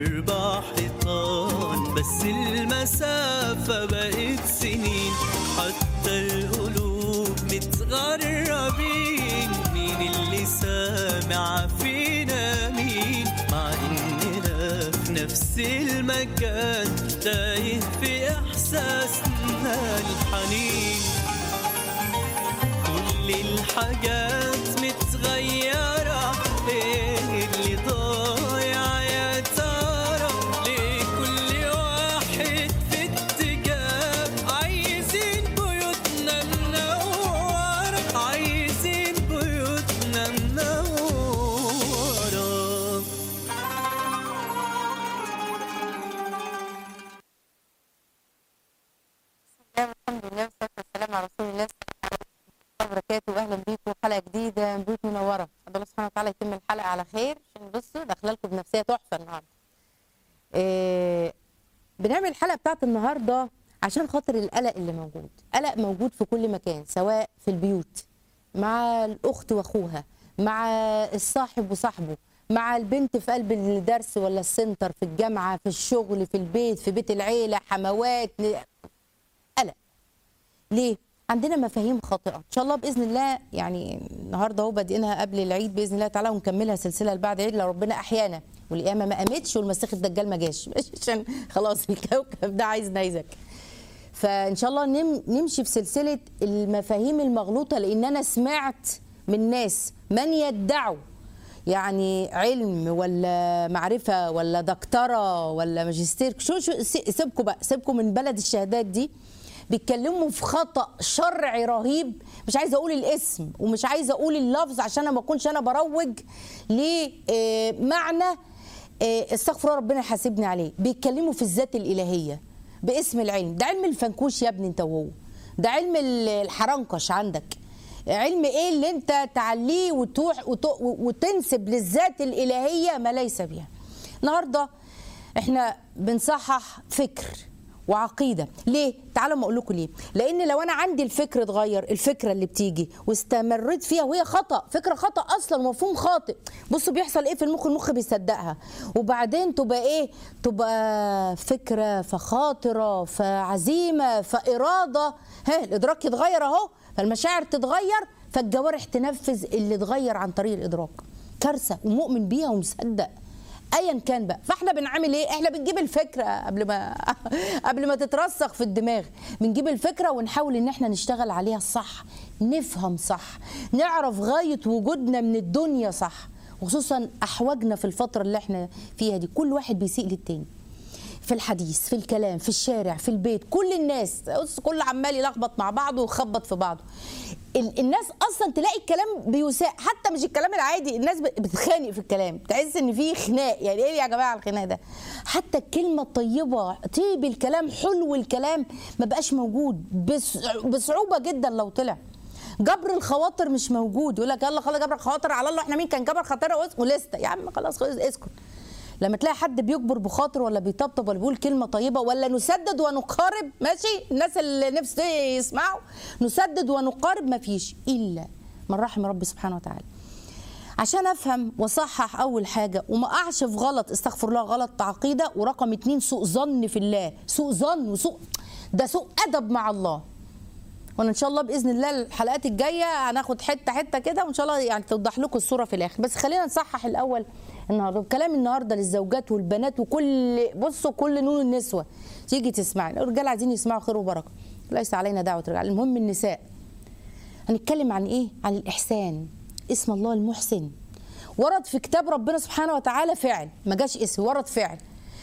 أربع حيطان بس المسافة بقت سنين حتى القلوب متغربين مين اللي سامع فينا مين مع إننا في نفس المكان تايه في إحساسنا الحنين كل الحاجات متغيرة ايه اللي ضايع يا ترى ليه كل واحد في اتجاه عايزين بيوتنا منورة عايزين بيوتنا منورة الحمد لله والصلاة والسلام على رسول الله صلى الله عليه وبركاته واهلا بيكم حلقه جديده من بيوت منوره عبد الله سبحانه وتعالى يتم الحلقه على خير عشان بصوا داخله لكم بنفسيه تحفه النهارده إيه بنعمل الحلقه بتاعت النهارده عشان خاطر القلق اللي موجود قلق موجود في كل مكان سواء في البيوت مع الاخت واخوها مع الصاحب وصاحبه مع البنت في قلب الدرس ولا السنتر في الجامعه في الشغل في البيت في بيت العيله حموات قلق ليه؟ عندنا مفاهيم خاطئه ان شاء الله باذن الله يعني النهارده اهو بادئينها قبل العيد باذن الله تعالى ونكملها سلسله لبعد عيد لو ربنا احيانا والقيامه ما قامتش والمسيح الدجال ما جاش ماشي عشان خلاص الكوكب ده عايز نيزك فان شاء الله نم نمشي في سلسله المفاهيم المغلوطه لان انا سمعت من ناس من يدعوا يعني علم ولا معرفه ولا دكتوره ولا ماجستير شو شو سيبكم بقى سيبكم من بلد الشهادات دي بيتكلموا في خطا شرعي رهيب مش عايزه اقول الاسم ومش عايزه اقول اللفظ عشان ما اكونش انا بروج لمعنى استغفر الله ربنا يحاسبني عليه بيتكلموا في الذات الالهيه باسم العلم ده علم الفنكوش يا ابني انت وهو ده علم الحرنكش عندك علم ايه اللي انت تعليه وتوح وتنسب للذات الالهيه ما ليس بها النهارده احنا بنصحح فكر وعقيده ليه تعالوا ما اقول لكم ليه لان لو انا عندي الفكر اتغير الفكره اللي بتيجي واستمريت فيها وهي خطا فكره خطا اصلا ومفهوم خاطئ بصوا بيحصل ايه في المخ المخ بيصدقها وبعدين تبقى ايه تبقى فكره فخاطره فعزيمه فاراده ها الادراك يتغير اهو فالمشاعر تتغير فالجوارح تنفذ اللي اتغير عن طريق الادراك كارثه ومؤمن بيها ومصدق ايا كان بقى فاحنا بنعمل ايه احنا بنجيب الفكره قبل ما قبل ما تترسخ في الدماغ بنجيب الفكره ونحاول ان احنا نشتغل عليها صح نفهم صح نعرف غايه وجودنا من الدنيا صح وخصوصا احواجنا في الفتره اللي احنا فيها دي كل واحد بيسيء للتاني في الحديث في الكلام في الشارع في البيت كل الناس كل عمال يلخبط مع بعضه ويخبط في بعضه الناس اصلا تلاقي الكلام بيساء حتى مش الكلام العادي الناس بتتخانق في الكلام تحس ان في خناق يعني ايه يا جماعه الخناق ده حتى الكلمه الطيبه طيب الكلام حلو الكلام ما بقاش موجود بصعوبه جدا لو طلع جبر الخواطر مش موجود يقول لك يلا خلاص جبر الخواطر على الله احنا مين كان جبر خاطره ولسه يا عم خلاص خلاص اسكت لما تلاقي حد بيجبر بخاطر ولا بيطبطب ولا بيقول كلمه طيبه ولا نسدد ونقارب ماشي الناس اللي نفسه يسمعوا نسدد ونقارب ما فيش الا من رحم ربي سبحانه وتعالى عشان افهم واصحح اول حاجه وما اقعش في غلط استغفر الله غلط عقيده ورقم اتنين سوء ظن في الله سوء ظن وسوء ده سوء ادب مع الله وانا ان شاء الله باذن الله الحلقات الجايه هناخد حته حته كده وان شاء الله يعني توضح لكم الصوره في الاخر بس خلينا نصحح الاول النهارده كلام النهارده للزوجات والبنات وكل بصوا كل نون النسوه تيجي تسمعني الرجال عايزين يسمعوا خير وبركه ليس علينا دعوه رجال المهم النساء هنتكلم عن ايه عن الاحسان اسم الله المحسن ورد في كتاب ربنا سبحانه وتعالى فعل ما جاش اسم ورد فعل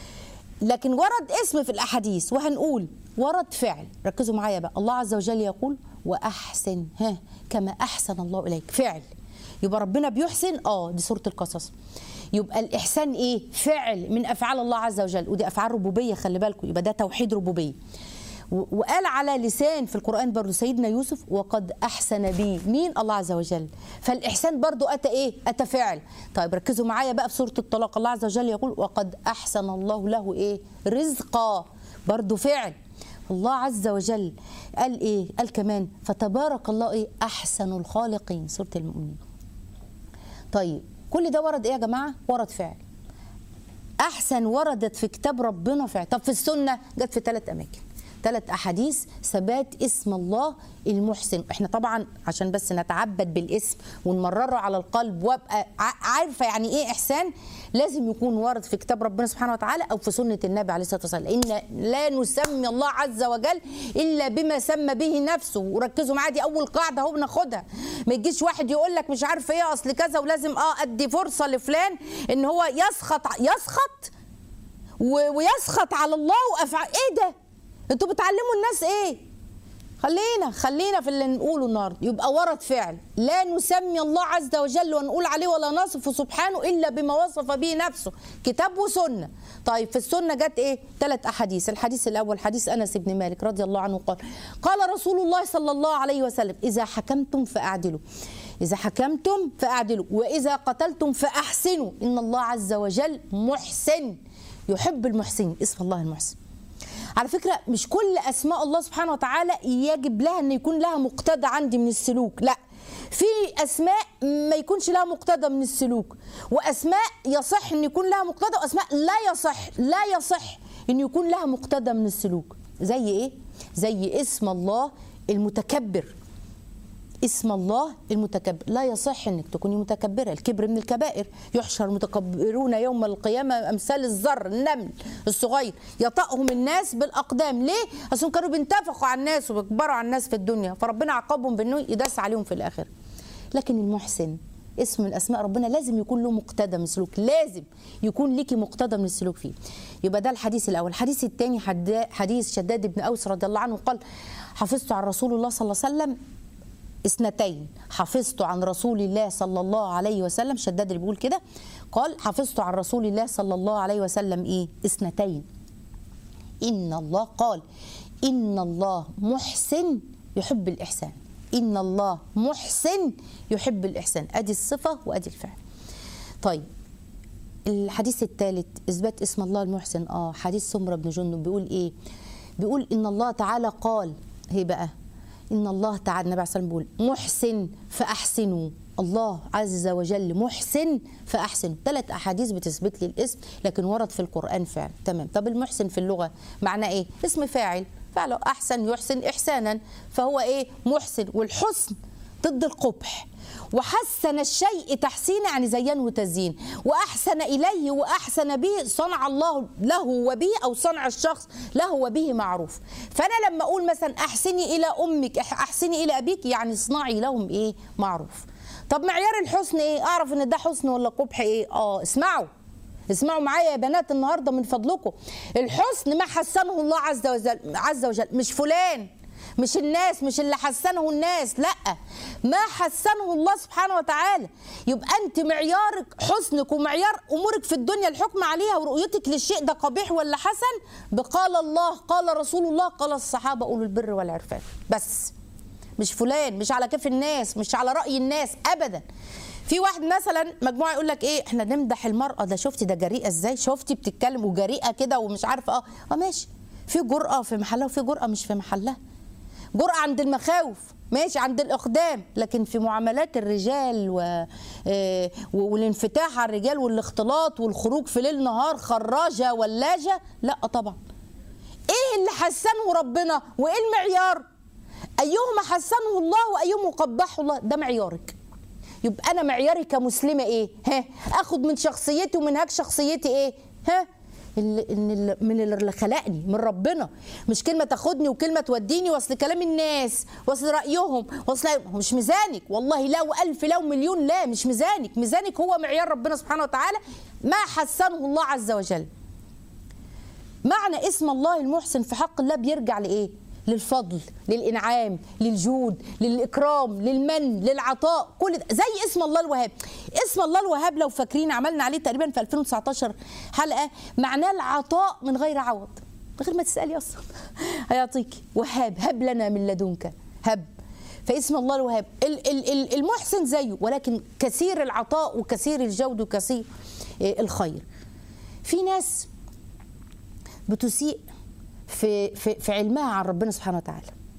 لكن ورد اسم في الاحاديث وهنقول ورد فعل ركزوا معايا بقى الله عز وجل يقول واحسن ها كما احسن الله اليك فعل يبقى ربنا بيحسن اه دي سوره القصص يبقى الاحسان ايه فعل من افعال الله عز وجل ودي افعال ربوبيه خلي بالكم يبقى ده توحيد ربوبيه وقال على لسان في القرآن برضو سيدنا يوسف وقد أحسن بي مين الله عز وجل فالإحسان برضو أتى إيه أتى فعل طيب ركزوا معايا بقى في سورة الطلاق الله عز وجل يقول وقد أحسن الله له إيه رزقا برضو فعل الله عز وجل قال إيه قال كمان فتبارك الله إيه أحسن الخالقين سورة المؤمنين طيب كل ده ورد إيه يا جماعة ورد فعل احسن وردت في كتاب ربنا فعلا طب في السنه جت في ثلاث اماكن ثلاث احاديث ثبات اسم الله المحسن احنا طبعا عشان بس نتعبد بالاسم ونمرره على القلب وابقى ع- عارفه يعني ايه احسان لازم يكون وارد في كتاب ربنا سبحانه وتعالى او في سنه النبي عليه الصلاه والسلام ان لا نسمي الله عز وجل الا بما سمى به نفسه وركزوا معايا دي اول قاعده اهو بناخدها ما يجيش واحد يقول لك مش عارف ايه اصل كذا ولازم اه ادي فرصه لفلان ان هو يسخط يسخط و- ويسخط على الله وافعال ايه ده انتوا بتعلموا الناس ايه خلينا خلينا في اللي نقوله النهارده يبقى ورد فعل لا نسمي الله عز وجل ونقول عليه ولا نصفه سبحانه الا بما وصف به نفسه كتاب وسنه طيب في السنه جت ايه ثلاث احاديث الحديث الاول حديث انس بن مالك رضي الله عنه قال قال رسول الله صلى الله عليه وسلم اذا حكمتم فاعدلوا إذا حكمتم فأعدلوا وإذا قتلتم فأحسنوا إن الله عز وجل محسن يحب المحسنين اسم الله المحسن على فكرة مش كل أسماء الله سبحانه وتعالى يجب لها أن يكون لها مقتضى عندي من السلوك لا في أسماء ما يكونش لها مقتضى من السلوك وأسماء يصح أن يكون لها مقتضى وأسماء لا يصح لا يصح أن يكون لها مقتضى من السلوك زي إيه؟ زي اسم الله المتكبر اسم الله المتكبر لا يصح انك تكوني متكبره الكبر من الكبائر يحشر المتكبرون يوم القيامه امثال الذر النمل الصغير يطأهم الناس بالاقدام ليه اصل كانوا بينتفخوا على الناس وبيكبروا على الناس في الدنيا فربنا عاقبهم بانه يداس عليهم في الاخره لكن المحسن اسم من اسماء ربنا لازم يكون له مقتضى من السلوك لازم يكون ليكي مقتضى من السلوك فيه يبقى ده الحديث الاول الحديث الثاني حديث شداد بن اوس رضي الله عنه قال حفظت عن رسول الله صلى الله عليه وسلم اثنتين حفظت عن رسول الله صلى الله عليه وسلم شداد اللي بيقول كده قال حفظت عن رسول الله صلى الله عليه وسلم ايه اثنتين ان الله قال ان الله محسن يحب الاحسان ان الله محسن يحب الاحسان ادي الصفه وادي الفعل طيب الحديث الثالث اثبات اسم الله المحسن اه حديث سمره بن جندب بيقول ايه بيقول ان الله تعالى قال هي بقى ان الله تعالى النبي عليه الصلاه والسلام بيقول محسن فاحسنوا الله عز وجل محسن فاحسنوا ثلاث احاديث بتثبت لي الاسم لكن ورد في القران فعل تمام طب المحسن في اللغه معناه ايه اسم فاعل فعله احسن يحسن احسانا فهو ايه محسن والحسن ضد القبح وحسن الشيء تحسينا يعني زينه تزيين واحسن اليه واحسن به صنع الله له وبه او صنع الشخص له وبه معروف فانا لما اقول مثلا احسني الى امك احسني الى ابيك يعني اصنعي لهم ايه معروف طب معيار الحسن ايه اعرف ان ده حسن ولا قبح ايه اه اسمعوا اسمعوا معايا يا بنات النهارده من فضلكم الحسن ما حسنه الله عز وجل عز وجل مش فلان مش الناس مش اللي حسنه الناس لا ما حسنه الله سبحانه وتعالى يبقى انت معيارك حسنك ومعيار امورك في الدنيا الحكم عليها ورؤيتك للشيء ده قبيح ولا حسن بقال الله قال رسول الله قال الصحابه اولو البر والعرفان بس مش فلان مش على كيف الناس مش على راي الناس ابدا في واحد مثلا مجموعه يقول لك ايه احنا نمدح المراه ده شفتي ده جريئه ازاي شفتي بتتكلم وجريئه كده ومش عارفه اه اه ماشي في جرأه في محلها وفي جرأه مش في محلها جرأة عند المخاوف ماشي عند الإقدام لكن في معاملات الرجال و... آه والانفتاح على الرجال والاختلاط والخروج في ليل نهار خراجة ولاجة لا طبعا ايه اللي حسنه ربنا وايه المعيار ايهما حسنه الله وايهما قبحه الله ده معيارك يبقى انا معياري كمسلمه ايه ها اخد من شخصيتي ومنهاج شخصيتي ايه ها اللي من اللي خلقني من ربنا مش كلمه تاخدني وكلمه توديني واصل كلام الناس واصل رايهم واصل مش ميزانك والله لا والف لا ومليون لا مش ميزانك ميزانك هو معيار ربنا سبحانه وتعالى ما حسنه الله عز وجل معنى اسم الله المحسن في حق الله بيرجع لايه للفضل للانعام للجود للاكرام للمن للعطاء كل ده زي اسم الله الوهاب اسم الله الوهاب لو فاكرين عملنا عليه تقريبا في 2019 حلقه معناه العطاء من غير عوض من غير ما تسالي اصلا هيعطيكي وهاب هب لنا من لدنك هب فاسم الله الوهاب المحسن زيه ولكن كثير العطاء وكثير الجود وكثير الخير في ناس بتسيء في في في علمها عن ربنا سبحانه وتعالى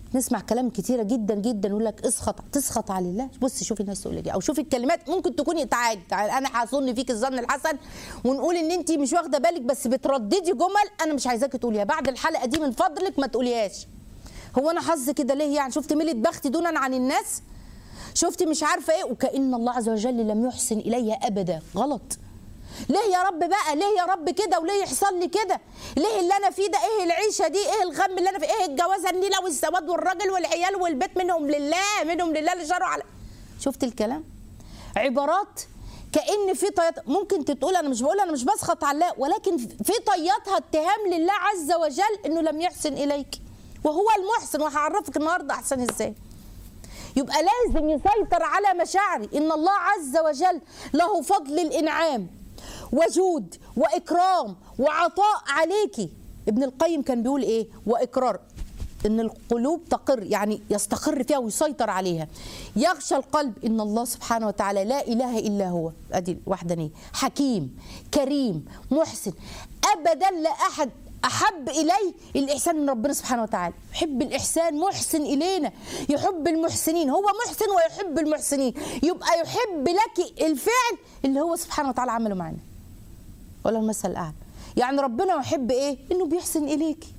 نسمع كلام كتيره جدا جدا يقول لك اسخط تسخط على الله بص شوفي الناس تقول لك إيه، او شوفي الكلمات ممكن تكوني تعالي تعالي انا هظن فيك الظن الحسن ونقول ان انت مش واخده بالك بس بترددي جمل انا مش عايزاكي تقوليها بعد الحلقه دي من فضلك ما تقوليهاش هو انا حظ كده ليه يعني شفت ميلة بختي دونا عن الناس شفتي مش عارفه ايه وكأن الله عز وجل لم يحسن الي ابدا غلط ليه يا رب بقى ليه يا رب كده وليه يحصل لي كده ليه اللي انا فيه ده ايه العيشه دي ايه الغم اللي انا فيه ايه الجوازه النيله والسواد والراجل والعيال والبيت منهم لله منهم لله اللي شرعوا على شفت الكلام عبارات كان في طيات ممكن تقول انا مش بقول انا مش بسخط على الله ولكن في طياتها اتهام لله عز وجل انه لم يحسن اليك وهو المحسن وهعرفك النهارده احسن ازاي يبقى لازم يسيطر على مشاعري ان الله عز وجل له فضل الانعام وجود واكرام وعطاء عليكي ابن القيم كان بيقول ايه واقرار ان القلوب تقر يعني يستقر فيها ويسيطر عليها يغشى القلب ان الله سبحانه وتعالى لا اله الا هو ادي وحدانيه حكيم كريم محسن ابدا لا احد احب اليه الاحسان من ربنا سبحانه وتعالى يحب الاحسان محسن الينا يحب المحسنين هو محسن ويحب المحسنين يبقى يحب لك الفعل اللي هو سبحانه وتعالى عمله معنا ولا المثل الاعلى يعني ربنا يحب ايه انه بيحسن اليكي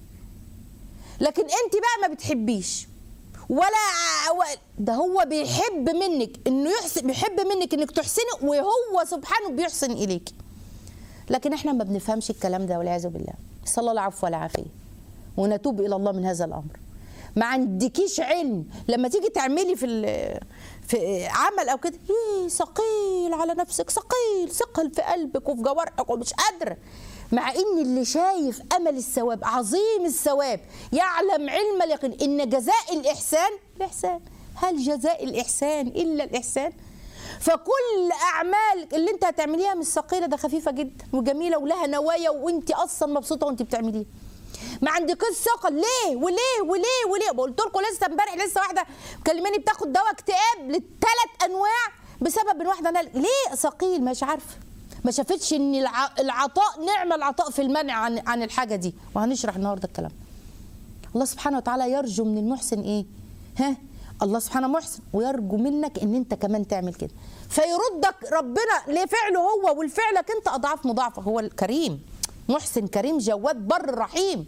لكن انت بقى ما بتحبيش ولا و- ده هو بيحب منك انه يحسن بيحب منك انك تحسني وهو سبحانه بيحسن اليك لكن احنا ما بنفهمش الكلام ده والعياذ بالله نسال الله العفو والعافيه ونتوب الى الله من هذا الامر ما عندكيش علم لما تيجي تعملي في ال- في عمل او كده ايه ثقيل على نفسك ثقيل ثقل في قلبك وفي جوارحك ومش قادره مع ان اللي شايف امل الثواب عظيم الثواب يعلم علم اليقين ان جزاء الاحسان الاحسان هل جزاء الاحسان الا الاحسان فكل اعمالك اللي انت هتعمليها مش ثقيله ده خفيفه جدا وجميله ولها نوايا وانت اصلا مبسوطه وانت بتعمليها ما عندكش ثقل ليه وليه وليه وليه قلت لكم لسه امبارح لسه واحده مكلماني بتاخد دواء اكتئاب للثلاث انواع بسبب ان واحده نال ليه ثقيل مش عارفه ما شافتش ان الع... العطاء نعمه العطاء في المنع عن عن الحاجه دي وهنشرح النهارده الكلام الله سبحانه وتعالى يرجو من المحسن ايه ها الله سبحانه محسن ويرجو منك ان انت كمان تعمل كده فيردك ربنا لفعله هو ولفعلك انت اضعاف مضاعفه هو الكريم محسن كريم جواد بر رحيم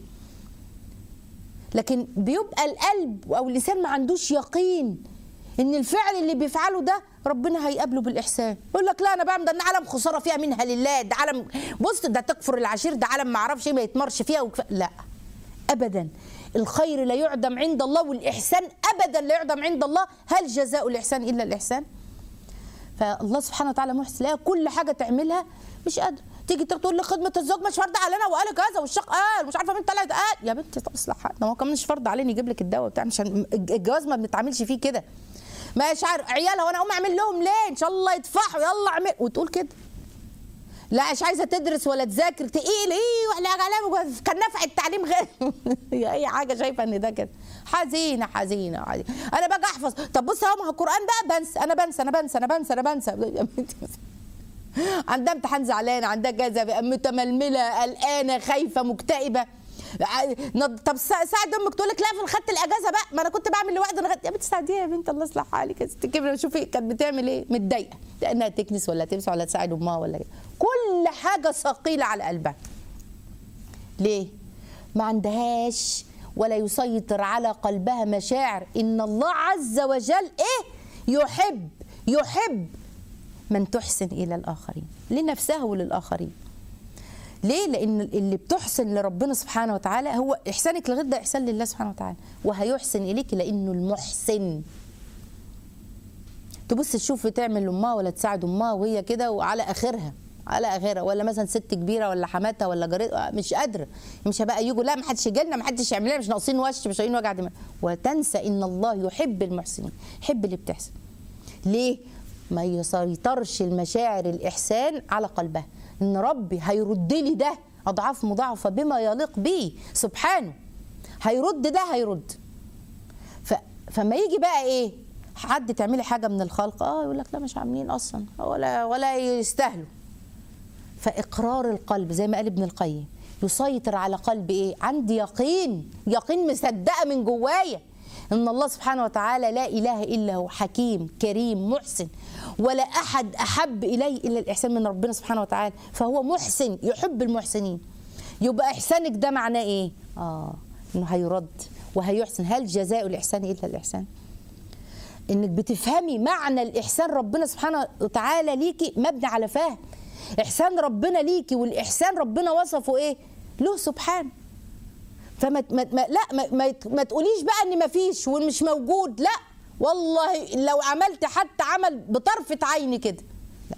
لكن بيبقى القلب او اللسان ما عندوش يقين ان الفعل اللي بيفعله ده ربنا هيقابله بالاحسان يقول لك لا انا بعمل ده إن عالم خساره فيها منها لله ده عالم بص ده تكفر العشير ده عالم ما اعرفش ايه ما يتمرش فيها وكف... لا ابدا الخير لا يعدم عند الله والاحسان ابدا لا يعدم عند الله هل جزاء الاحسان الا الاحسان فالله سبحانه وتعالى محسن لا كل حاجه تعملها مش قادر تيجي تقول لي خدمه الزوج مش فرض علينا وقال كذا والشق قال مش عارفه مين طلعت قال يا بنتي تصلح حق ده هو كمان مش فرض علينا يجيب لك الدواء بتاع مش هن- الجواز ما بنتعاملش فيه كده مش عارف عيالها وانا اقوم اعمل لهم ليه ان شاء الله يدفعوا يلا اعمل وتقول كده لا مش عايزه تدرس ولا تذاكر تقيل ايه واحنا كلام كان نفع التعليم غير هي اي حاجه شايفه ان ده كده حزينه حزينه حزينه انا باجي احفظ طب بص اهو ما هو القران بقى بنسى انا بنسى انا بنسى انا بنسى انا بنسى يا بنتي عندها امتحان زعلانه عندها كذا متململه قلقانه خايفه مكتئبه ع- نض- طب سا- ساعد امك تقول لك لا فين خدت الاجازه بقى ما انا كنت بعمل لوحدي انا خدت- يا بنت ساعديها يا بنت الله يصلح حالك يا ست كبرى شوفي كانت بتعمل ايه متضايقه لانها تكنس ولا تمسح ولا تساعد امها ولا كده كل حاجه ثقيله على قلبها ليه ما عندهاش ولا يسيطر على قلبها مشاعر ان الله عز وجل ايه يحب يحب من تحسن الى الاخرين لنفسها وللاخرين ليه لان اللي بتحسن لربنا سبحانه وتعالى هو احسانك لغير ده احسان لله سبحانه وتعالى وهيحسن اليك لانه المحسن تبص تشوف تعمل لامها ولا تساعد امها وهي كده وعلى اخرها على اخرها ولا مثلا ست كبيره ولا حماتها ولا جارتها مش قادره مش هبقى يجوا لا ما حدش يجي لنا ما حدش يعمل لنا مش ناقصين وش مش ناقصين وجع دماغ وتنسى ان الله يحب المحسنين يحب اللي بتحسن ليه ما يسيطرش المشاعر الاحسان على قلبها ان ربي هيرد لي ده اضعاف مضاعفه بما يليق به سبحانه هيرد ده هيرد ف... فما يجي بقى ايه حد تعملي حاجه من الخلق اه يقول لك لا مش عاملين اصلا ولا ولا يستاهلوا فاقرار القلب زي ما قال ابن القيم يسيطر على قلب ايه عندي يقين يقين مصدقه من جوايا ان الله سبحانه وتعالى لا اله الا هو حكيم كريم محسن ولا احد احب اليه الا الاحسان من ربنا سبحانه وتعالى فهو محسن يحب المحسنين يبقى احسانك ده معناه ايه اه انه هيرد وهيحسن هل جزاء الاحسان الا الاحسان انك بتفهمي معنى الاحسان ربنا سبحانه وتعالى ليكي مبني على فهم احسان ربنا ليكي والاحسان ربنا وصفه ايه له سبحانه فما ما ما لا ما, ما, ما تقوليش بقى ان ما فيش ومش موجود لا والله لو عملت حتى عمل بطرفة عيني كده لا.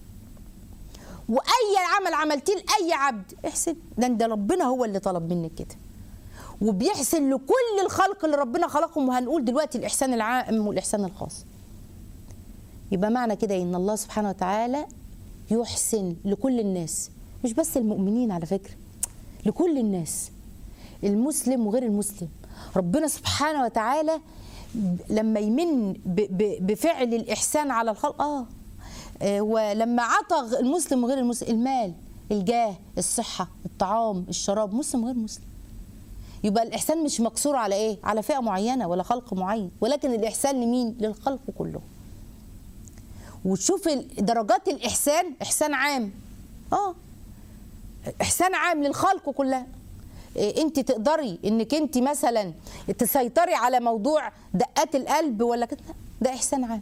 واي عمل عملتيه لاي عبد احسن ده ده ربنا هو اللي طلب منك كده وبيحسن لكل الخلق اللي ربنا خلقهم وهنقول دلوقتي الاحسان العام والاحسان الخاص يبقى معنى كده ان الله سبحانه وتعالى يحسن لكل الناس مش بس المؤمنين على فكره لكل الناس المسلم وغير المسلم ربنا سبحانه وتعالى لما يمن ب- ب- بفعل الاحسان على الخلق اه آه، ولما عطى المسلم وغير المسلم المال الجاه الصحه الطعام الشراب مسلم وغير مسلم يبقى الاحسان مش مقصور على ايه على فئه معينه ولا خلق معين ولكن الاحسان لمين للخلق كله وتشوف ال- درجات الاحسان احسان عام اه احسان عام للخلق كلها إيه، انت تقدري انك انت مثلا تسيطري على موضوع دقات القلب ولا كده لا، ده احسان عام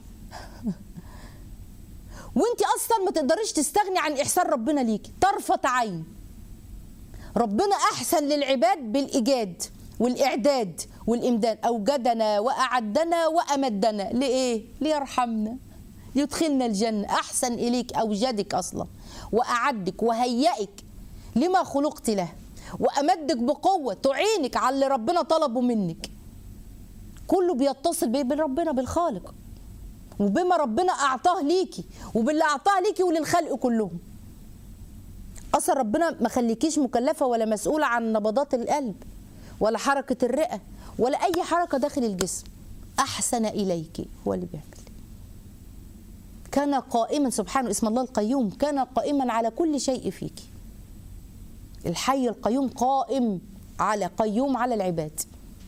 وانت اصلا ما تقدريش تستغني عن احسان ربنا ليكي طرفه عين ربنا احسن للعباد بالايجاد والاعداد والامداد اوجدنا واعدنا وامدنا لايه ليرحمنا يدخلنا الجنه احسن اليك اوجدك اصلا واعدك وهيئك لما خلقت له وامدك بقوه تعينك على اللي ربنا طلبه منك كله بيتصل بإيه؟ بربنا بالخالق وبما ربنا اعطاه ليكي وباللي اعطاه ليكي وللخلق كلهم اصلا ربنا ما خليكيش مكلفه ولا مسؤوله عن نبضات القلب ولا حركه الرئه ولا اي حركه داخل الجسم احسن اليك هو اللي بيعمل كان قائما سبحانه اسم الله القيوم كان قائما على كل شيء فيك الحي القيوم قائم على قيوم على العباد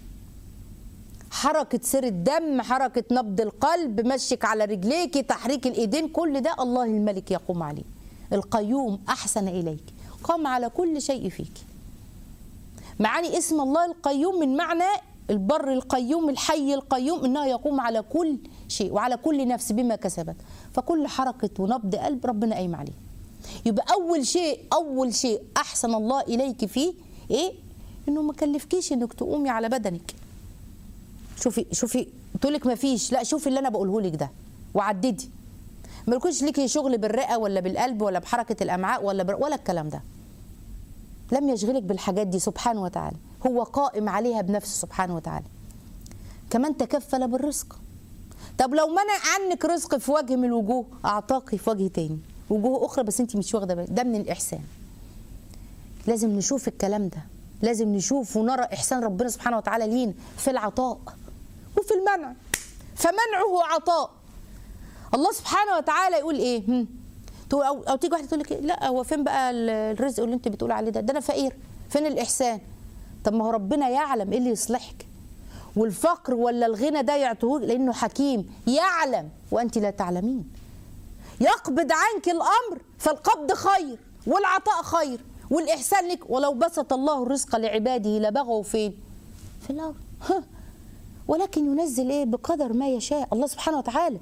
حركة سير الدم حركة نبض القلب مشيك على رجليك تحريك الإيدين كل ده الله الملك يقوم عليه القيوم أحسن إليك قام على كل شيء فيك معاني اسم الله القيوم من معنى البر القيوم الحي القيوم انه يقوم على كل شيء وعلى كل نفس بما كسبت فكل حركه ونبض قلب ربنا قايم عليه يبقى اول شيء اول شيء احسن الله اليك فيه ايه انه ما كلفكيش انك تقومي على بدنك شوفي شوفي تقول لك ما فيش لا شوفي اللي انا بقوله لك ده وعددي ما يكونش ليكي شغل بالرئه ولا بالقلب ولا بحركه الامعاء ولا بر... ولا الكلام ده لم يشغلك بالحاجات دي سبحانه وتعالى هو قائم عليها بنفسه سبحانه وتعالى كمان تكفل بالرزق طب لو منع عنك رزق في وجه من الوجوه اعطاكي في وجه تاني وجوه اخرى بس انت مش واخده بالك ده من الاحسان لازم نشوف الكلام ده لازم نشوف ونرى احسان ربنا سبحانه وتعالى لينا في العطاء وفي المنع فمنعه عطاء الله سبحانه وتعالى يقول ايه هم. تقول او, أو تيجي واحده تقول لك إيه؟ لا هو فين بقى ال- الرزق اللي انت بتقول عليه ده ده انا فقير فين الاحسان طب ما هو ربنا يعلم ايه اللي يصلحك والفقر ولا الغنى ده يعطوه لانه حكيم يعلم وانت لا تعلمين يقبض عنك الامر فالقبض خير والعطاء خير والاحسان لك ولو بسط الله الرزق لعباده لبغوا فين في الارض ها. ولكن ينزل ايه بقدر ما يشاء الله سبحانه وتعالى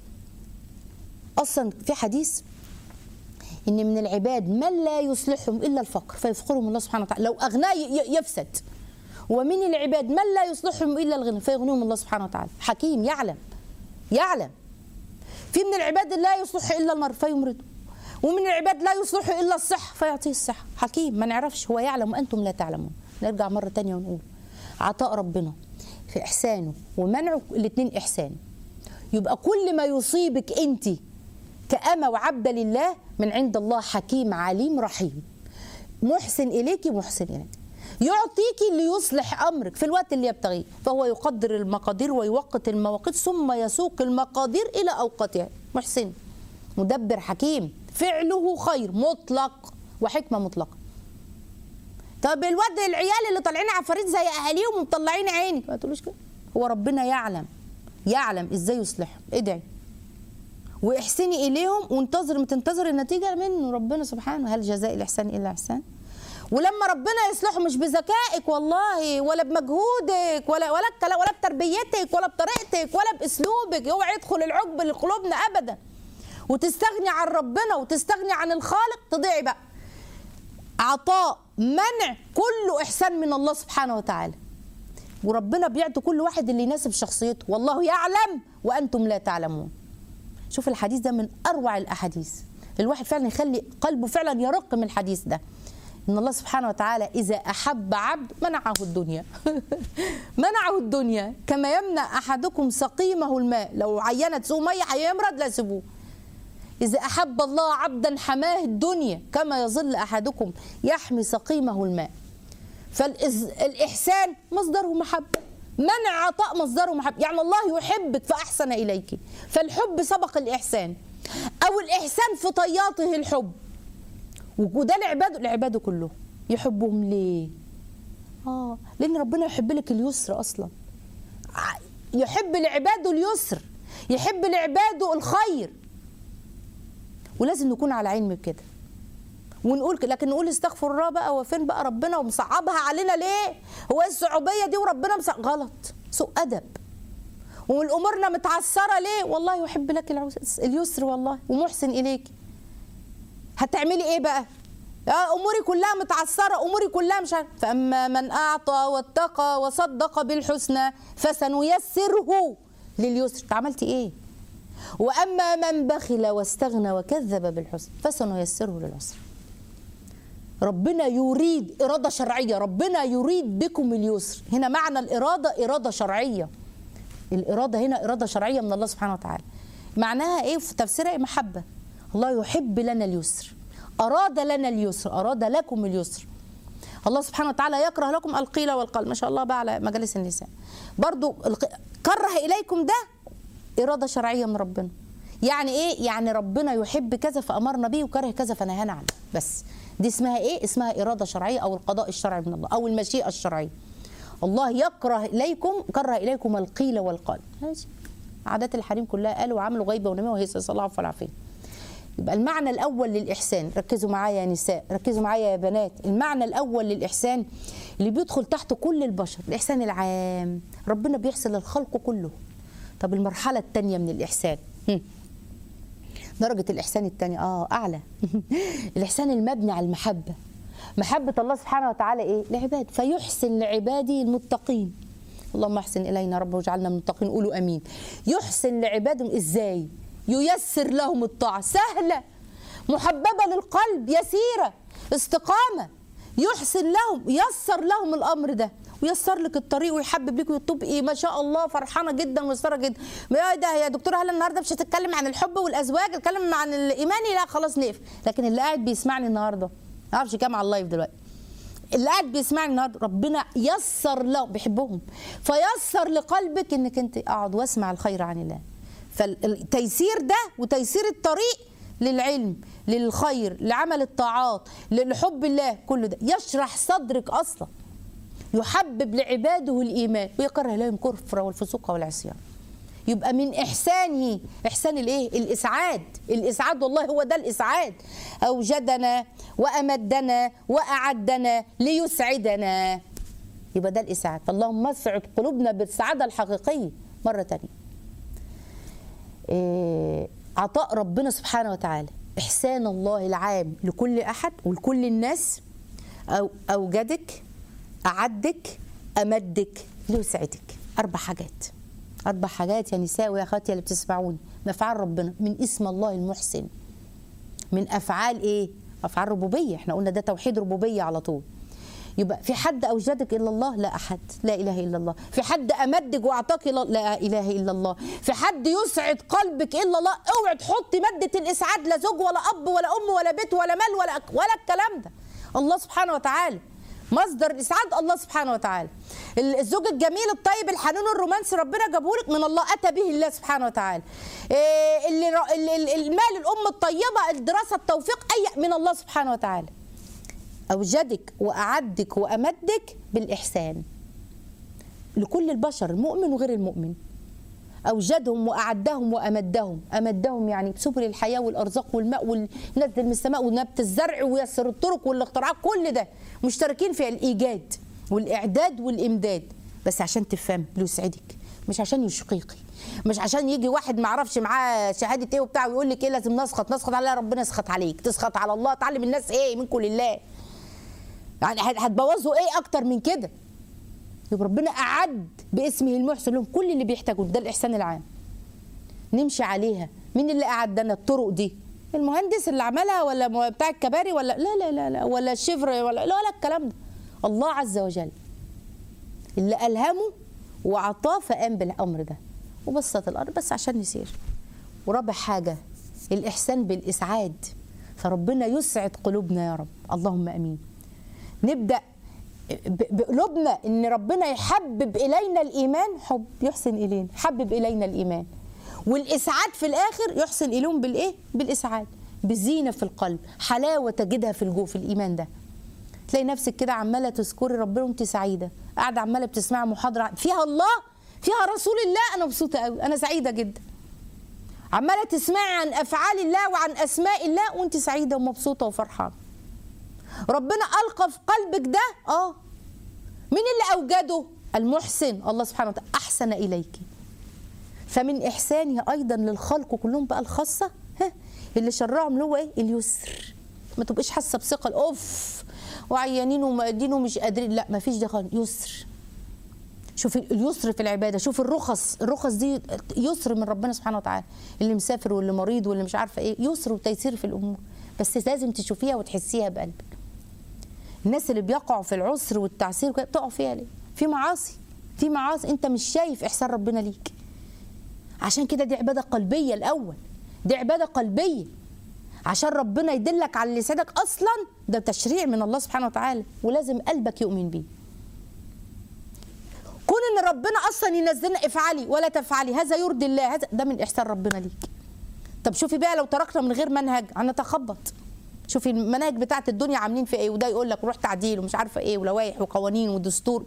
اصلا في حديث ان من العباد من لا يصلحهم الا الفقر فيفقرهم الله سبحانه وتعالى لو اغناه ي- ي- يفسد ومن العباد من لا يصلحهم الا الغنى فيغنيهم الله سبحانه وتعالى حكيم يعلم يعلم في من العباد لا يصلح الا المرء فيمرضه ومن العباد لا يصلح الا الصحه فيعطيه الصحه حكيم ما نعرفش هو يعلم وانتم لا تعلمون نرجع مره تانية ونقول عطاء ربنا في احسانه ومنعه الاثنين احسان يبقى كل ما يصيبك انت كأمة وعبد لله من عند الله حكيم عليم رحيم محسن إليك محسن إليك يعطيك ليصلح أمرك في الوقت اللي يبتغيه فهو يقدر المقادير ويوقت المواقيت ثم يسوق المقادير إلى أوقاتها محسن مدبر حكيم فعله خير مطلق وحكمة مطلقة طب الواد العيال اللي طالعين عفاريت زي اهاليهم ومطلعين عيني ما تقولوش كده هو ربنا يعلم يعلم ازاي يصلحهم ادعي واحسني اليهم وانتظر ما تنتظر النتيجه منه ربنا سبحانه هل جزاء الاحسان الا احسان ولما ربنا يصلحه مش بذكائك والله ولا بمجهودك ولا ولا الكلام- ولا بتربيتك ولا بطريقتك ولا باسلوبك اوعى يدخل العجب لقلوبنا ابدا وتستغني عن ربنا وتستغني عن الخالق تضيعي بقى عطاء منع كله احسان من الله سبحانه وتعالى وربنا بيعطي كل واحد اللي يناسب شخصيته والله يعلم وانتم لا تعلمون شوف الحديث ده من اروع الاحاديث الواحد فعلا يخلي قلبه فعلا يرق من الحديث ده ان الله سبحانه وتعالى اذا احب عبد منعه الدنيا منعه الدنيا كما يمنع احدكم سقيمه الماء لو عينت سوء ميه هيمرض لا سيبوه إذا أحب الله عبدا حماه الدنيا كما يظل أحدكم يحمي سقيمه الماء فالإحسان مصدره محبة منع عطاء مصدره محبة يعني الله يحبك فأحسن إليك فالحب سبق الإحسان أو الإحسان في طياته الحب وده لعباده لعباده كله يحبهم ليه آه لأن ربنا يحب لك اليسر أصلا ع- يحب لعباده اليسر يحب لعباده الخير ولازم نكون على علم بكده ونقول كده لكن نقول استغفر الله بقى وفين بقى ربنا ومصعبها علينا ليه هو ايه الصعوبيه دي وربنا مصع... غلط سوء ادب والامورنا متعثره ليه والله يحب لك العس- اليسر والله ومحسن اليك هتعملي ايه بقى آه اموري كلها متعثره اموري كلها مش عارف فاما من اعطى واتقى وصدق بالحسنى فسنيسره لليسر أنت عملتي ايه واما من بخل واستغنى وكذب بالحسنى فسنيسره للعسر ربنا يريد اراده شرعيه ربنا يريد بكم اليسر هنا معنى الاراده اراده شرعيه الاراده هنا اراده شرعيه من الله سبحانه وتعالى معناها ايه في تفسيرها إيه؟ محبه الله يحب لنا اليسر اراد لنا اليسر اراد لكم اليسر الله سبحانه وتعالى يكره لكم القيل والقال ما شاء الله بقى على مجالس النساء برضو الق- كره اليكم ده اراده شرعيه من ربنا يعني ايه يعني ربنا يحب كذا فامرنا به وكره كذا فنهانا عنه بس دي اسمها ايه اسمها اراده شرعيه او القضاء الشرعي من الله او المشيئه الشرعيه الله يكره اليكم كره اليكم القيل والقال ماشي عادات الحريم كلها قالوا وعملوا غيبه ونميه وهي صلى الله عليه والعافيه يبقى المعنى الاول للاحسان ركزوا معايا يا نساء ركزوا معايا يا بنات المعنى الاول للاحسان اللي بيدخل تحت كل البشر الاحسان العام ربنا بيحسن للخلق كله طب المرحله الثانيه من الاحسان هم. درجه الاحسان الثانيه اه اعلى الاحسان المبني على المحبه محبه الله سبحانه وتعالى ايه لعباد فيحسن لعباده المتقين اللهم احسن الينا رب واجعلنا من المتقين قولوا امين يحسن لعبادهم ازاي ييسر لهم الطاعه سهله محببه للقلب يسيره استقامه يحسن لهم ييسر لهم الامر ده ويسر لك الطريق ويحبب لك وتبقي ما شاء الله فرحانه جدا وميسره جدا يا ده يا دكتوره هلا النهارده مش هتتكلم عن الحب والازواج اتكلم عن الايماني لا خلاص نقف لكن اللي قاعد بيسمعني النهارده ما اعرفش كام على اللايف دلوقتي اللي قاعد بيسمعني النهارده ربنا يسر له بيحبهم فيسر لقلبك انك انت اقعد واسمع الخير عن الله فالتيسير ده وتيسير الطريق للعلم للخير لعمل الطاعات لحب الله كل ده يشرح صدرك اصلا يحبب لعباده الايمان ويكره لهم الكفر والفسوق والعصيان يبقى من احسانه احسان الايه الاسعاد الاسعاد والله هو ده الاسعاد اوجدنا وامدنا واعدنا ليسعدنا يبقى ده الاسعاد فاللهم اسعد قلوبنا بالسعاده الحقيقيه مره تانية إيه عطاء ربنا سبحانه وتعالى احسان الله العام لكل احد ولكل الناس أو اوجدك اعدك امدك ليسعدك اربع حاجات اربع حاجات يا نساء ويا اخواتي اللي بتسمعوني من افعال ربنا من اسم الله المحسن من افعال ايه افعال ربوبيه احنا قلنا ده توحيد ربوبيه على طول يبقى في حد اوجدك الا الله لا احد لا اله الا الله في حد امدك واعطاك إلا لا اله الا الله في حد يسعد قلبك الا الله اوعي تحطي ماده الاسعاد لا زوج ولا اب ولا ام ولا بيت ولا مال ولا ولا الكلام ده الله سبحانه وتعالى مصدر الاسعاد الله سبحانه وتعالى الزوج الجميل الطيب الحنون الرومانسي ربنا جابهولك من الله اتى به الله سبحانه وتعالى إيه اللي اللي المال الام الطيبه الدراسه التوفيق اي من الله سبحانه وتعالى اوجدك واعدك وامدك بالاحسان لكل البشر المؤمن وغير المؤمن أوجدهم وأعدهم وأمدهم أمدهم يعني بسبل الحياة والأرزاق والماء والنزل من السماء ونبت الزرع ويسر الطرق والاختراعات كل ده مشتركين في الإيجاد والإعداد والإمداد بس عشان تفهم ليسعدك مش عشان يشقيقي مش عشان يجي واحد ما اعرفش معاه شهاده ايه وبتاع ويقول لك ايه لازم نسخط نسخط على ربنا يسخط عليك تسخط على الله تعلم الناس ايه منكم لله يعني هتبوظوا ايه اكتر من كده يبقى ربنا أعد باسمه المحسن لهم كل اللي بيحتاجوه ده الإحسان العام نمشي عليها مين اللي أعد لنا الطرق دي المهندس اللي عملها ولا بتاع الكباري ولا لا لا لا, لا ولا الشفر ولا لا لا الكلام ده الله عز وجل اللي ألهمه وعطاه فقام بالأمر ده وبسط الأرض بس عشان نسير ورابع حاجة الإحسان بالإسعاد فربنا يسعد قلوبنا يا رب اللهم أمين نبدأ بقلوبنا ان ربنا يحبب الينا الايمان حب يحسن الينا حبب الينا الايمان والاسعاد في الاخر يحسن اليهم بالايه بالاسعاد بزينه في القلب حلاوه تجدها في الجو في الايمان ده تلاقي نفسك كده عماله تذكري ربنا وانت سعيده قاعده عماله بتسمعي محاضره فيها الله فيها رسول الله انا مبسوطه قوي انا سعيده جدا عماله تسمعي عن افعال الله وعن اسماء الله وانت سعيده ومبسوطه وفرحانه ربنا ألقى في قلبك ده اه مين اللي أوجده المحسن الله سبحانه وتعالى أحسن إليك فمن إحسانه أيضا للخلق كلهم بقى الخاصة ها اللي شرعهم اللي هو إيه اليسر ما تبقيش حاسة بثقل أوف وعيانين ومقدين ومش قادرين لا ما فيش ده خالص يسر شوف اليسر في العباده شوف الرخص الرخص دي يسر من ربنا سبحانه وتعالى اللي مسافر واللي مريض واللي مش عارفه ايه يسر وتيسير في الامور بس لازم تشوفيها وتحسيها بقلبك الناس اللي بيقعوا في العسر والتعسير بتقعوا فيها ليه؟ في معاصي في معاصي انت مش شايف احسان ربنا ليك عشان كده دي عباده قلبيه الاول دي عباده قلبيه عشان ربنا يدلك على اللي يسعدك اصلا ده تشريع من الله سبحانه وتعالى ولازم قلبك يؤمن بيه كون ان ربنا اصلا ينزلنا افعلي ولا تفعلي هذا يرضي الله هذا ده من احسان ربنا ليك طب شوفي بقى لو تركنا من غير منهج هنتخبط شوفي المناهج بتاعت الدنيا عاملين في ايه وده يقول لك روح تعديل ومش عارفه ايه ولوائح وقوانين ودستور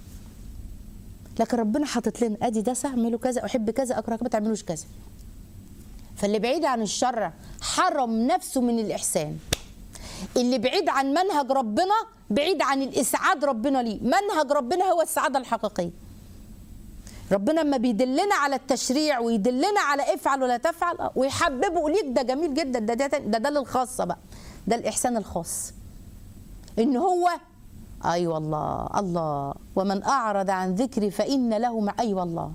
لكن ربنا حاطط لنا ادي ده اعملوا كذا احب كذا اكره ما تعملوش كذا فاللي بعيد عن الشر حرم نفسه من الاحسان اللي بعيد عن منهج ربنا بعيد عن الاسعاد ربنا ليه منهج ربنا هو السعاده الحقيقيه ربنا لما بيدلنا على التشريع ويدلنا على افعل ولا تفعل ويحببه ليك ده جميل جدا ده ده ده, ده للخاصه بقى ده الاحسان الخاص ان هو اي أيوة والله الله ومن اعرض عن ذكري فان له مع اي أيوة والله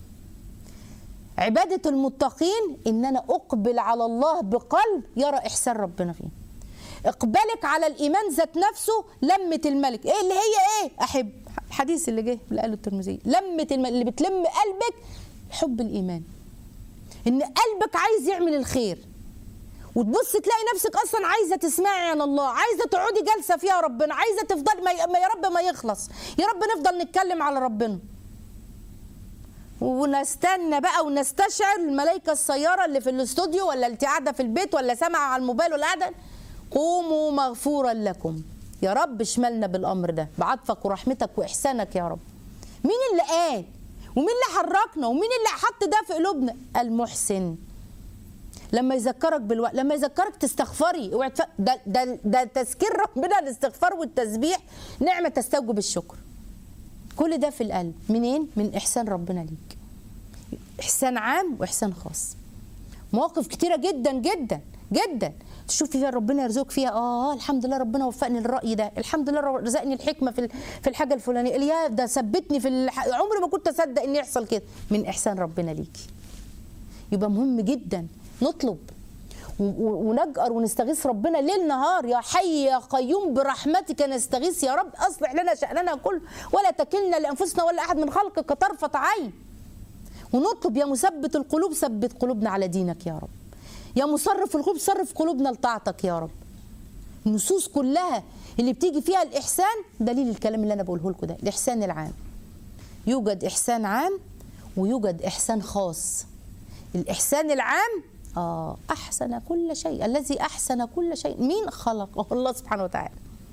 عباده المتقين ان انا اقبل على الله بقلب يرى احسان ربنا فيه اقبالك على الايمان ذات نفسه لمه الملك ايه اللي هي ايه احب الحديث اللي جه اللي قاله الترمذي لمه الملك اللي بتلم قلبك حب الايمان ان قلبك عايز يعمل الخير وتبص تلاقي نفسك اصلا عايزه تسمعي عن الله عايزه تقعدي جلسه فيها ربنا عايزه تفضل ما يا رب ما يخلص يا رب نفضل نتكلم على ربنا ونستنى بقى ونستشعر الملائكه السياره اللي في الاستوديو ولا اللي قاعده في البيت ولا سامعه على الموبايل ولا قاعده قوموا مغفورا لكم يا رب اشملنا بالامر ده بعطفك ورحمتك واحسانك يا رب مين اللي قال ومين اللي حركنا ومين اللي حط ده في قلوبنا المحسن لما يذكرك بالوقت لما يذكرك تستغفري اوعي ده ده ده تذكير ربنا الاستغفار والتسبيح نعمه تستوجب الشكر كل ده في القلب منين من احسان ربنا ليك احسان عام واحسان خاص مواقف كتيره جدا جدا جدا تشوفي فيها ربنا يرزقك فيها اه الحمد لله ربنا وفقني للراي ده الحمد لله رزقني الحكمه في في الحاجه الفلانيه يا ده ثبتني في الح... عمري ما كنت اصدق ان يحصل كده من احسان ربنا ليكي يبقى مهم جدا نطلب ونجأر ونستغيث ربنا ليل نهار يا حي يا قيوم برحمتك نستغيث يا رب اصلح لنا شأننا كله ولا تكلنا لانفسنا ولا احد من خلقك طرفة عين ونطلب يا مثبت القلوب ثبت قلوبنا على دينك يا رب يا مصرف القلوب صرف قلوبنا لطاعتك يا رب النصوص كلها اللي بتيجي فيها الاحسان دليل الكلام اللي انا بقوله لكم ده الاحسان العام يوجد احسان عام ويوجد احسان خاص الاحسان العام اه احسن كل شيء الذي احسن كل شيء مين خلقه الله سبحانه وتعالى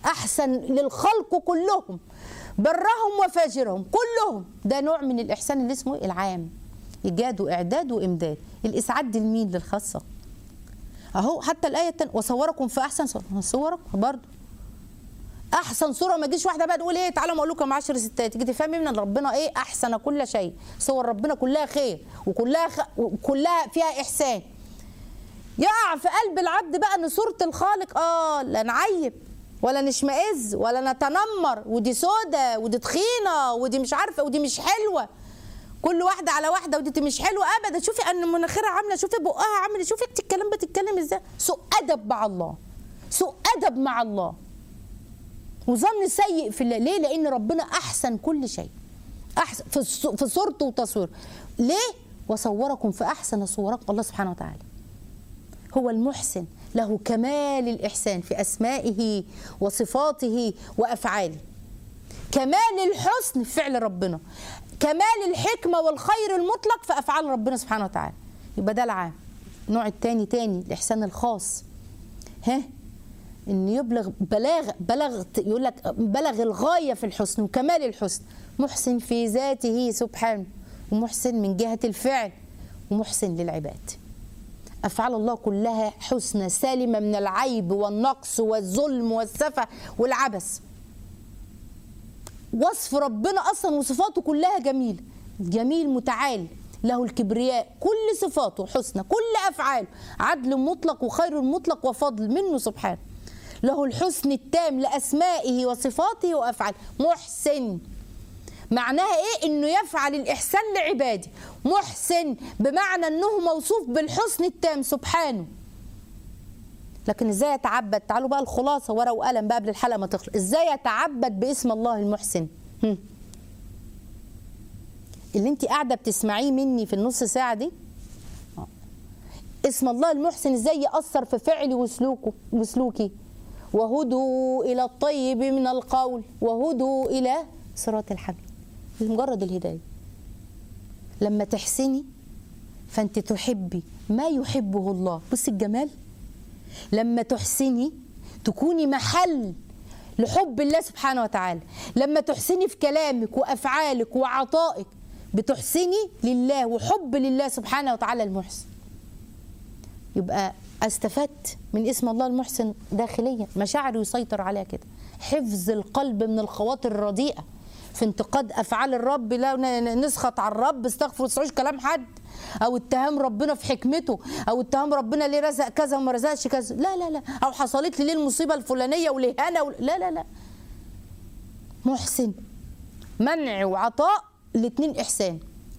احسن للخلق كلهم برهم وفاجرهم كلهم ده نوع من الاحسان اللي اسمه إيه؟ العام ايجاد واعداد وامداد الاسعاد دي لمين للخاصه اهو حتى الايه التانية وصوركم في احسن صور صورك برضه احسن صوره ما تجيش واحده بقى تقول ايه تعالوا اقول لكم 10 ستات تيجي تفهمي من ربنا ايه احسن كل شيء صور ربنا كلها خير وكلها خ... وكلها فيها احسان يقع في قلب العبد بقى ان صوره الخالق اه لا نعيب ولا نشمئز ولا نتنمر ودي سودة ودي تخينه ودي مش عارفه ودي مش حلوه كل واحده على واحده ودي مش حلوه ابدا شوفي ان مناخيرها عامله شوفي بقها عامله شوفي انت الكلام بتتكلم ازاي سوء ادب مع الله سوء ادب مع الله وظن سيء في الله ليه لان ربنا احسن كل شيء احسن في الص- في صورته وتصويره ليه وصوركم في احسن صوركم الله سبحانه وتعالى هو المحسن له كمال الاحسان في اسمائه وصفاته وافعاله كمال الحسن في فعل ربنا كمال الحكمه والخير المطلق في افعال ربنا سبحانه وتعالى يبقى ده العام النوع التاني تاني الاحسان الخاص ها ان يبلغ بلاغ بلغ يقول لك بلغ الغايه في الحسن وكمال الحسن محسن في ذاته سبحانه ومحسن من جهه الفعل ومحسن للعباد افعال الله كلها حسنى سالمه من العيب والنقص والظلم والسفه والعبث وصف ربنا اصلا وصفاته كلها جميله جميل متعال له الكبرياء كل صفاته حسنى كل افعاله عدل مطلق وخير مطلق وفضل منه سبحانه له الحسن التام لاسمائه وصفاته وافعاله محسن معناها ايه انه يفعل الاحسان لعباده محسن بمعنى انه موصوف بالحسن التام سبحانه لكن ازاي يتعبد تعالوا بقى الخلاصه ورقه وقلم بقى قبل الحلقه ما تخلص ازاي يتعبد باسم الله المحسن هم. اللي انت قاعده بتسمعيه مني في النص ساعه دي آه. اسم الله المحسن ازاي ياثر في فعلي وسلوكه وسلوكي وهدوا الى الطيب من القول وهدوا الى صراط الحميد مجرد الهدايه لما تحسني فانت تحبي ما يحبه الله بصي الجمال لما تحسني تكوني محل لحب الله سبحانه وتعالى لما تحسني في كلامك وافعالك وعطائك بتحسني لله وحب لله سبحانه وتعالى المحسن يبقى استفدت من اسم الله المحسن داخليا مشاعري يسيطر عليها كده حفظ القلب من الخواطر الرديئه في انتقاد افعال الرب لا ن- نسخط على الرب استغفر ما تسمعوش كلام حد او اتهام ربنا في حكمته او اتهام ربنا ليه رزق كذا وما رزقش كذا لا لا لا او حصلت لي ليه المصيبه الفلانيه وليه انا ول... لا لا لا محسن منع وعطاء الاثنين احسان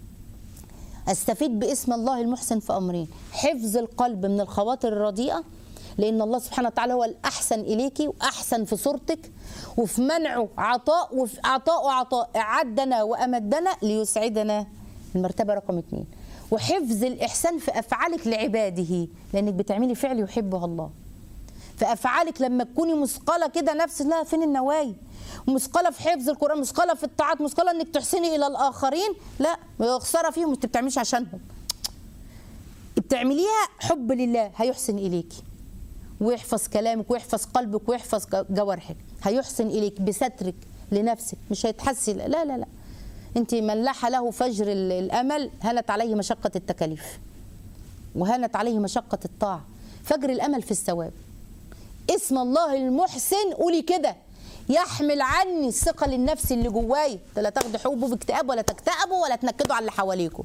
استفيد باسم الله المحسن في امرين حفظ القلب من الخواطر الرديئه لان الله سبحانه وتعالى هو الاحسن اليكي واحسن في صورتك وفي منعه عطاء وفي عطاء وعطاء اعدنا وامدنا ليسعدنا المرتبه رقم اثنين وحفظ الاحسان في افعالك لعباده لانك بتعملي فعل يحبه الله في افعالك لما تكوني مثقله كده نفس لا فين النوايا مثقله في حفظ القران مثقله في الطاعات مثقله انك تحسني الى الاخرين لا خساره فيهم انت بتعمليش عشانهم بتعمليها حب لله هيحسن اليكي ويحفظ كلامك ويحفظ قلبك ويحفظ جوارحك هيحسن اليك بسترك لنفسك مش هيتحسي لا لا لا انت من لح له فجر ال- الامل هانت عليه مشقه التكاليف وهانت عليه مشقه الطاعه فجر الامل في الثواب اسم الله المحسن قولي كده يحمل عني الثقه للنفس اللي جوايا ده لا تاخدوا حبوب اكتئاب ولا تكتئبوا ولا تنكدوا على اللي حواليكم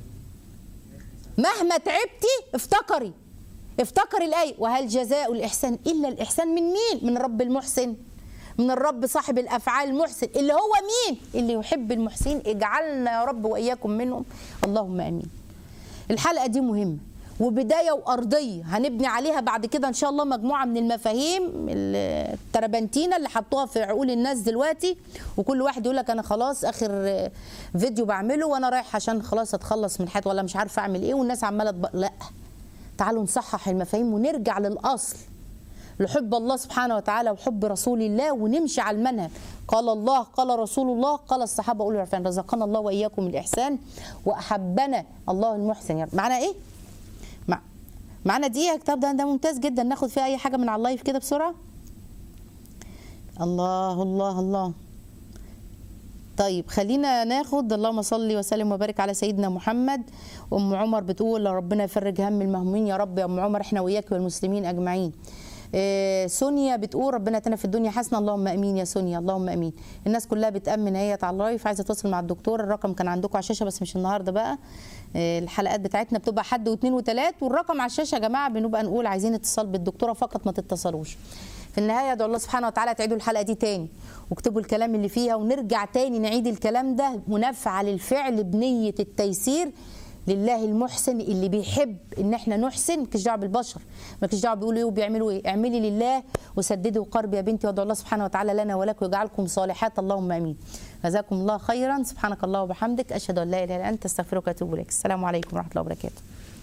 مهما تعبتي افتكري افتكري الآية وهل جزاء الإحسان إلا الإحسان من مين؟ من الرب المحسن من الرب صاحب الأفعال المحسن اللي هو مين؟ اللي يحب المحسنين اجعلنا يا رب وإياكم منهم اللهم آمين الحلقة دي مهمة وبداية وأرضية هنبني عليها بعد كده إن شاء الله مجموعة من المفاهيم التربنتينة اللي حطوها في عقول الناس دلوقتي وكل واحد يقول لك أنا خلاص آخر فيديو بعمله وأنا رايح عشان خلاص أتخلص من حياتي ولا مش عارفة أعمل إيه والناس عمالة تب... لا تعالوا نصحح المفاهيم ونرجع للأصل لحب الله سبحانه وتعالى وحب رسول الله ونمشي على المنهج قال الله قال رسول الله قال الصحابه اولي العرفان رزقنا الله واياكم الاحسان واحبنا الله المحسن يا رب. معنا ايه مع... معنا دقيقه كتاب ده ده ممتاز جدا ناخد فيه اي حاجه من على اللايف كده بسرعه الله الله الله طيب خلينا ناخد اللهم صل وسلم وبارك على سيدنا محمد ام عمر بتقول يا ربنا يفرج هم المهمومين يا رب يا ام عمر احنا وياك والمسلمين اجمعين آه، سونيا بتقول ربنا اتنا في الدنيا حسنه اللهم امين يا سونيا اللهم امين الناس كلها بتامن هي على اللايف عايزه تتصل مع الدكتور الرقم كان عندكم على الشاشه بس مش النهارده بقى آه، الحلقات بتاعتنا بتبقى حد واثنين وثلاث والرقم على الشاشه يا جماعه بنبقى نقول عايزين اتصال بالدكتوره فقط ما تتصلوش في النهايه ادعو الله سبحانه وتعالى تعيدوا الحلقه دي تاني واكتبوا الكلام اللي فيها ونرجع تاني نعيد الكلام ده ونفعل الفعل بنيه التيسير لله المحسن اللي بيحب ان احنا نحسن مالكش دعوه بالبشر مالكش دعوه بيقولوا ايه وبيعملوا ايه اعملي لله وسددي قرب يا بنتي وادعو الله سبحانه وتعالى لنا ولك ويجعلكم صالحات اللهم امين جزاكم الله خيرا سبحانك الله وبحمدك اشهد ان لا اله الا انت استغفرك واتوب اليك السلام عليكم ورحمه الله وبركاته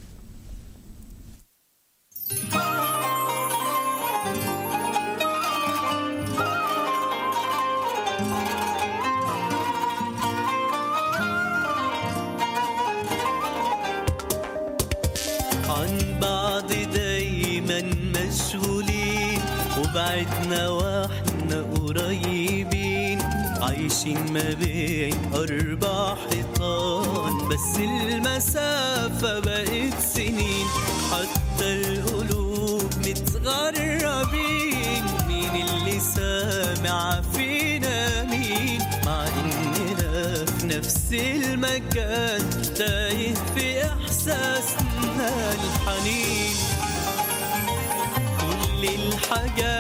عن بعض دايما مشغولين وبعدنا واحنا قريبين عايشين ما بين أربع حيطان بس المسافة بقت سنين حتى القلوب متغربين مين اللي سامع فينا مين مع إننا في نفس المكان تايه في إحساسنا الحنين كل الحاجات